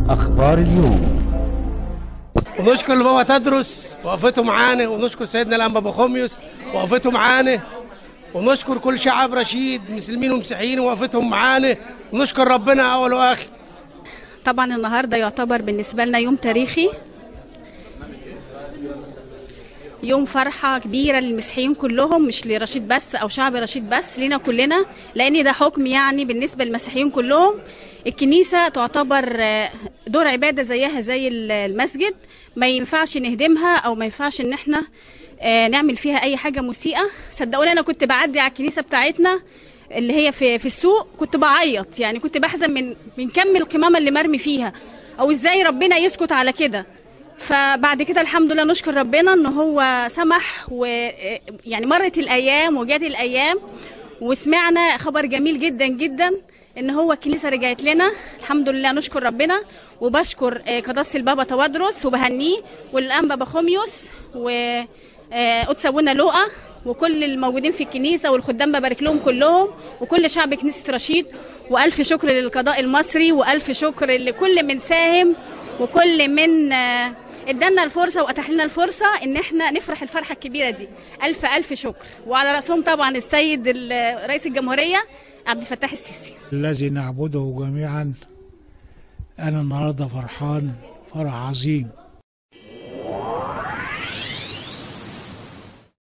أخبار اليوم ونشكر بابا تدرس وقفته معانا ونشكر سيدنا الانبا بخوميوس وقفته معانا ونشكر كل شعب رشيد مسلمين ومسيحيين وقفتهم معانا ونشكر ربنا اول واخر طبعا النهارده يعتبر بالنسبه لنا يوم تاريخي يوم فرحة كبيرة للمسيحيين كلهم مش لرشيد بس أو شعب رشيد بس لينا كلنا لأن ده حكم يعني بالنسبة للمسيحيين كلهم الكنيسة تعتبر آه، دور عبادة زيها زي ال- المسجد ما ينفعش نهدمها أو ما ينفعش إن احنا آه، نعمل فيها أي حاجة مسيئة صدقوني أنا كنت بعدي على الكنيسة بتاعتنا اللي هي في في السوق كنت بعيط يعني كنت بحزن من من كم القمامة اللي مرمي فيها أو إزاي ربنا يسكت على كده فبعد كده الحمد لله نشكر ربنا ان هو سمح و يعني مرت الايام وجات الايام وسمعنا خبر جميل جدا جدا ان هو الكنيسه رجعت لنا الحمد لله نشكر ربنا وبشكر آه، قداسه البابا توادرس وبهنيه والانبا بخوميوس و آه، قدس ابونا لوقا وكل الموجودين في الكنيسه والخدام ببارك لهم كلهم وكل شعب كنيسه رشيد والف شكر للقضاء المصري والف شكر لكل من ساهم وكل من آه، ادانا الفرصه واتاح لنا الفرصه ان احنا نفرح الفرحه الكبيره دي الف الف شكر وعلى راسهم طبعا السيد ال- رئيس الجمهوريه عبد الفتاح السيسي الذي نعبده جميعا أنا النهاردة فرحان فرح عظيم